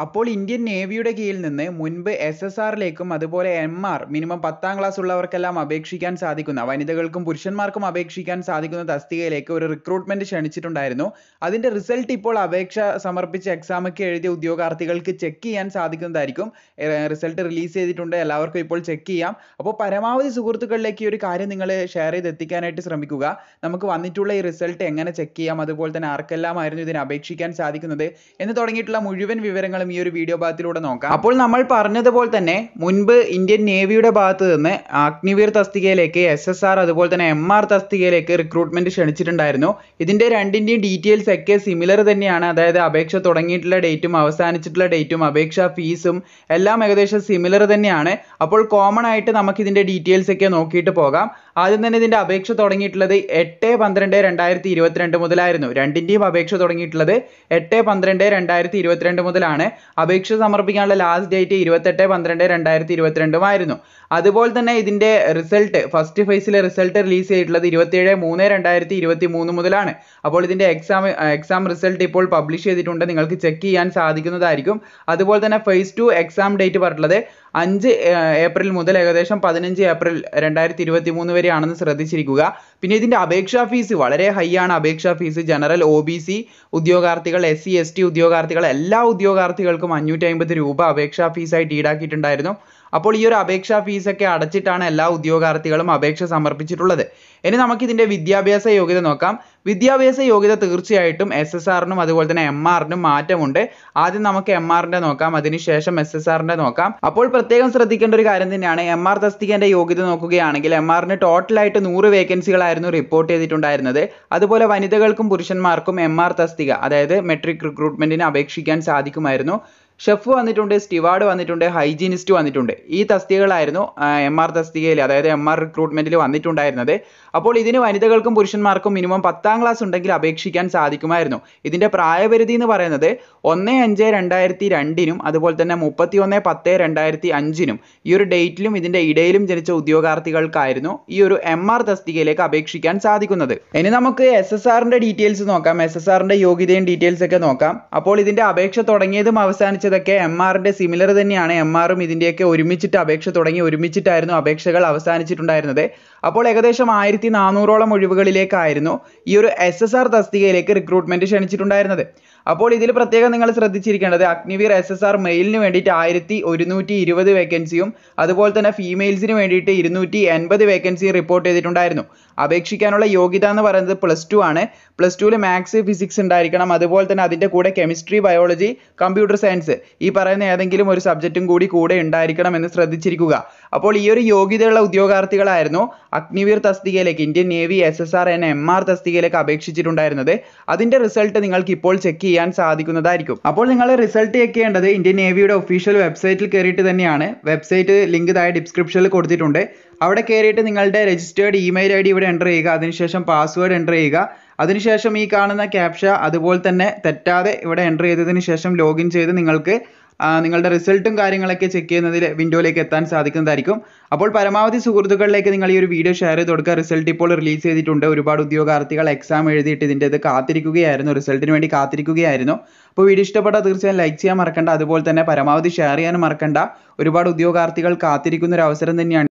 അപ്പോൾ ഇന്ത്യൻ നേവിയുടെ കീഴിൽ നിന്ന് മുൻപ് എസ് എസ് ആറിലേക്കും അതുപോലെ എം ആർ മിനിമം പത്താം ക്ലാസ് ഉള്ളവർക്കെല്ലാം അപേക്ഷിക്കാൻ സാധിക്കുന്ന വനിതകൾക്കും പുരുഷന്മാർക്കും അപേക്ഷിക്കാൻ സാധിക്കുന്ന തസ്തികയിലേക്ക് ഒരു റിക്രൂട്ട്മെന്റ് ക്ഷണിച്ചിട്ടുണ്ടായിരുന്നു അതിന്റെ റിസൾട്ട് ഇപ്പോൾ അപേക്ഷ സമർപ്പിച്ച എക്സാം ഒക്കെ എഴുതിയ ഉദ്യോഗാർത്ഥികൾക്ക് ചെക്ക് ചെയ്യാൻ സാധിക്കുന്നതായിരിക്കും റിസൾട്ട് റിലീസ് ചെയ്തിട്ടുണ്ട് എല്ലാവർക്കും ഇപ്പോൾ ചെക്ക് ചെയ്യാം അപ്പോൾ പരമാവധി സുഹൃത്തുക്കളിലേക്ക് ഈ ഒരു കാര്യം നിങ്ങൾ ഷെയർ ചെയ്ത് എത്തിക്കാനായിട്ട് ശ്രമിക്കുക നമുക്ക് വന്നിട്ടുള്ള ഈ റിസൾട്ട് എങ്ങനെ ചെക്ക് ചെയ്യാം അതുപോലെ തന്നെ ആർക്കെല്ലാമായിരുന്നു ഇതിന് അപേക്ഷിക്കാൻ സാധിക്കുന്നത് എന്ന് തുടങ്ങിയിട്ടുള്ള മുഴുവൻ വിവരങ്ങളും ഈ ഒരു വീഡിയോ ഭാഗത്തിലൂടെ നോക്കാം അപ്പോൾ നമ്മൾ പറഞ്ഞതുപോലെ തന്നെ മുൻപ് ഇന്ത്യൻ നേവിയുടെ ഭാഗത്ത് നിന്ന് അഗ്നിവീർ തസ്തികയിലേക്ക് എസ് എസ് ആർ അതുപോലെ തന്നെ എം ആർ തസ്തികയിലേക്ക് റിക്രൂട്ട്മെന്റ് ക്ഷണിച്ചിട്ടുണ്ടായിരുന്നു ഇതിന്റെ രണ്ടിന്റെയും ഡീറ്റെയിൽസ് ഒക്കെ സിമിലർ തന്നെയാണ് അതായത് അപേക്ഷ തുടങ്ങിയിട്ടുള്ള ഡേറ്റും അവസാനിച്ചിട്ടുള്ള ഡേറ്റും അപേക്ഷാ ഫീസും എല്ലാം ഏകദേശം സിമിലർ തന്നെയാണ് അപ്പോൾ കോമൺ ആയിട്ട് നമുക്ക് ഇതിന്റെ ഡീറ്റെയിൽസ് ഒക്കെ നോക്കിയിട്ട് പോകാം ആദ്യം തന്നെ ഇതിന്റെ അപേക്ഷ തുടങ്ങിയിട്ടുള്ളത് എട്ട് പന്ത്രണ്ട് രണ്ടായിരത്തി ഇരുപത്തിരണ്ട് മുതലായിരുന്നു രണ്ടിന്റെയും അപേക്ഷ തുടങ്ങിയിട്ടുള്ളത് എട്ട് പന്ത്രണ്ട് രണ്ടായിരത്തി ഇരുപത്തിരണ്ട് മുതലാണ് അപേക്ഷ സമർപ്പിക്കാനുള്ള ലാസ്റ്റ് ഡേറ്റ് ഇരുപത്തെട്ട് പന്ത്രണ്ട് രണ്ടായിരത്തി ഇരുപത്തിരണ്ടുമായിരുന്നു അതുപോലെ തന്നെ ഇതിന്റെ റിസൾട്ട് ഫസ്റ്റ് ഫേസിലെ റിസൾട്ട് റിലീസ് ചെയ്തിട്ടുള്ളത് ഇരുപത്തിയേഴ് മൂന്ന് രണ്ടായിരത്തി ഇരുപത്തി മൂന്ന് മുതലാണ് അപ്പോൾ ഇതിന്റെ എക്സാം എക്സാം റിസൾട്ട് ഇപ്പോൾ പബ്ലിഷ് ചെയ്തിട്ടുണ്ട് നിങ്ങൾക്ക് ചെക്ക് ചെയ്യാൻ സാധിക്കുന്നതായിരിക്കും അതുപോലെ തന്നെ ഫേസ് ടു എക്സാം ഡേറ്റ് പറഞ്ഞിട്ടുള്ളത് അഞ്ച് ഏപ്രിൽ മുതൽ ഏകദേശം പതിനഞ്ച് ഏപ്രിൽ രണ്ടായിരത്തി ഇരുപത്തി മൂന്ന് വരെയാണെന്ന് ശ്രദ്ധിച്ചിരിക്കുക പിന്നെ ഇതിന്റെ അപേക്ഷാ ഫീസ് വളരെ ഹൈ ആണ് അപേക്ഷാ fees general O B C ഉദ്യോഗാർത്ഥികൾ എസ് സി എസ് ടി ഉദ്യോഗാർത്ഥികൾ എല്ലാ ഉദ്യോഗാർത്ഥികൾക്കും അഞ്ഞൂറ്റി അമ്പത് രൂപ അപേക്ഷാ ഫീസായിട്ട് ഈടാക്കിയിട്ടുണ്ടായിരുന്നു അപ്പോൾ ഈ ഒരു അപേക്ഷാ ഫീസ് ഒക്കെ അടച്ചിട്ടാണ് എല്ലാ ഉദ്യോഗാർത്ഥികളും അപേക്ഷ സമർപ്പിച്ചിട്ടുള്ളത് ഇനി നമുക്ക് ഇതിന്റെ വിദ്യാഭ്യാസ യോഗ്യത നോക്കാം വിദ്യാഭ്യാസ യോഗ്യത തീർച്ചയായിട്ടും എസ് എസ് ആറിനും അതുപോലെ തന്നെ എം ആറിനും മാറ്റമുണ്ട് ആദ്യം നമുക്ക് എം ആറിന്റെ നോക്കാം അതിനുശേഷം എസ് എസ് ആറിന്റെ നോക്കാം അപ്പോൾ പ്രത്യേകം ശ്രദ്ധിക്കേണ്ട ഒരു കാര്യം തന്നെയാണ് എം ആർ തസ്തികന്റെ യോഗ്യത നോക്കുകയാണെങ്കിൽ എം ആറിന് ടോട്ടൽ ആയിട്ട് നൂറ് വേക്കൻസികളായിരുന്നു റിപ്പോർട്ട് ചെയ്തിട്ടുണ്ടായിരുന്നത് അതുപോലെ വനിതകൾക്കും പുരുഷന്മാർക്കും എം ആർ തസ്തിക അതായത് മെട്രിക് റിക്രൂട്ട്മെന്റിന് അപേക്ഷിക്കാൻ സാധിക്കുമായിരുന്നു ഷെഫ് വന്നിട്ടുണ്ട് സ്റ്റിവാർഡ് വന്നിട്ടുണ്ട് ഹൈജീനിസ്റ്റ് വന്നിട്ടുണ്ട് ഈ തസ്തികകളായിരുന്നു എം ആർ തസ്തികയിൽ അതായത് എം ആർ റിക്രൂട്ട്മെന്റിൽ വന്നിട്ടുണ്ടായിരുന്നത് അപ്പോൾ ഇതിന് വനിതകൾക്കും പുരുഷന്മാർക്കും മിനിമം പത്താം ക്ലാസ് ഉണ്ടെങ്കിൽ അപേക്ഷിക്കാൻ സാധിക്കുമായിരുന്നു ഇതിന്റെ പ്രായപരിധി എന്ന് പറയുന്നത് ഒന്ന് അഞ്ച് രണ്ടായിരത്തി രണ്ടിനും അതുപോലെ തന്നെ മുപ്പത്തി ഒന്ന് പത്ത് രണ്ടായിരത്തി അഞ്ചിനും ഈ ഒരു ഡേറ്റിലും ഇതിന്റെ ഇടയിലും ജനിച്ച ഉദ്യോഗാർത്ഥികൾക്കായിരുന്നു ഈ ഒരു എം ആർ തസ്തികയിലേക്ക് അപേക്ഷിക്കാൻ സാധിക്കുന്നത് ഇനി നമുക്ക് എസ് എസ് ആറിന്റെ ഡീറ്റെയിൽസ് നോക്കാം എസ് എസ് ആറിന്റെ യോഗ്യതയും ഡീറ്റെയിൽസ് ഒക്കെ നോക്കാം അപ്പോൾ ഇതിന്റെ അപേക്ഷ തുടങ്ങിയതും അവസാനിച്ചതൊക്കെ എം ആറിന്റെ സിമിലർ തന്നെയാണ് എം ആറും ഇതിന്റെയൊക്കെ ഒരുമിച്ചിട്ട് അപേക്ഷ തുടങ്ങി ഒരുമിച്ചിട്ടായിരുന്നു അപേക്ഷകൾ അവസാനിച്ചിട്ടുണ്ടായിരുന്നത് അപ്പോൾ ഏകദേശം ആയിരത്തി നാനൂറോളം ഒഴിവുകളിലേക്കായിരുന്നു ഈ ഒരു എസ് എസ് ആർ തസ്തികയിലേക്ക് റിക്രൂട്ട്മെന്റ് ക്ഷണിച്ചിട്ടുണ്ടായിരുന്നത് അപ്പോൾ ഇതിൽ പ്രത്യേകം നിങ്ങൾ ശ്രദ്ധിച്ചിരിക്കേണ്ടത് അഗ്നിവീർ എസ് എസ് ആർ മെയിലിന് വേണ്ടിയിട്ട് ആയിരത്തി ഒരുന്നൂറ്റി ഇരുപത് വേക്കൻസിയും അതുപോലെ തന്നെ ഫീമെയിൽസിന് വേണ്ടിയിട്ട് ഇരുന്നൂറ്റി എൺപത് വേക്കൻസിയും റിപ്പോർട്ട് ചെയ്തിട്ടുണ്ടായിരുന്നു അപേക്ഷിക്കാനുള്ള യോഗ്യത എന്ന് പറയുന്നത് പ്ലസ് ടു ആണ് പ്ലസ് ടുവിൽ മാത്സ് ഫിസിക്സ് ഉണ്ടായിരിക്കണം അതുപോലെ തന്നെ അതിൻ്റെ കൂടെ കെമിസ്ട്രി ബയോളജി കമ്പ്യൂട്ടർ സയൻസ് ഈ പറയുന്ന ഏതെങ്കിലും ഒരു സബ്ജക്റ്റും കൂടി കൂടെ ഉണ്ടായിരിക്കണം എന്ന് ശ്രദ്ധിച്ചിരിക്കുക അപ്പോൾ ഈ ഒരു യോഗ്യതയുള്ള ഉദ്യോഗാർത്ഥികളായിരുന്നു അഗ്നിവീർ തസ്തികയിലേക്ക് Indian navy S S R N M R തസ്തികയിലേക്ക് അപേക്ഷിച്ചിട്ടുണ്ടായിരുന്നത് അതിന്റെ റിസൾട്ട് നിങ്ങൾക്ക് ഇപ്പോൾ ചെക്ക് ചെയ്യാൻ സാധിക്കുന്നതായിരിക്കും അപ്പോൾ നിങ്ങൾ റിസൾട്ട് ചെക്ക് ചെയ്യേണ്ടത് ഇന്ത്യൻ നേവിയുടെ ഒഫീഷ്യൽ വെബ്സൈറ്റിൽ കയറിയിട്ട് തന്നെയാണ് വെബ്സൈറ്റ് ലിങ്ക് താഴെ ഡിസ്ക്രിപ്ഷനിൽ കൊടുത്തിട്ടുണ്ട് അവിടെ കയറിയിട്ട് നിങ്ങളുടെ രജിസ്റ്റേർഡ് ഇമെയിൽ ഐ ഡി ഇവിടെ എൻ്റർ ചെയ്യുക അതിനുശേഷം പാസ്വേഡ് എൻ്റർ ചെയ്യുക അതിനുശേഷം ഈ കാണുന്ന ക്യാപ്ഷ അതുപോലെ തന്നെ തെറ്റാതെ ഇവിടെ എൻ്റർ ചെയ്തതിന് ശേഷം ലോഗിൻ ചെയ്ത് നിങ്ങൾക്ക് നിങ്ങളുടെ റിസൾട്ടും കാര്യങ്ങളൊക്കെ ചെക്ക് ചെയ്യുന്നതിൽ വിൻഡോയിലേക്ക് എത്താൻ സാധിക്കുന്നതായിരിക്കും അപ്പോൾ പരമാവധി സുഹൃത്തുക്കളിലേക്ക് നിങ്ങൾ ഈ ഒരു വീഡിയോ ഷെയർ ചെയ്ത് കൊടുക്കുക റിസൾട്ട് ഇപ്പോൾ റിലീസ് ചെയ്തിട്ടുണ്ട് ഒരുപാട് ഉദ്യോഗാർത്ഥികൾ എക്സാം എഴുതിയിട്ട് ഇതിൻ്റെ ഇത് കാത്തിരിക്കുകയായിരുന്നു റിസൾട്ടിന് വേണ്ടി കാത്തിരിക്കുകയായിരുന്നു അപ്പോൾ വീഡിയോ ഇഷ്ടപ്പെട്ടാൽ തീർച്ചയായും ലൈക്ക് ചെയ്യാൻ മറക്കണ്ട അതുപോലെ തന്നെ പരമാവധി ഷെയർ ചെയ്യാനും മറക്കണ്ട ഒരുപാട് ഉദ്യോഗാർത്ഥികൾ കാത്തിരിക്കുന്ന ഒരു അവസരം തന്നെയാണ്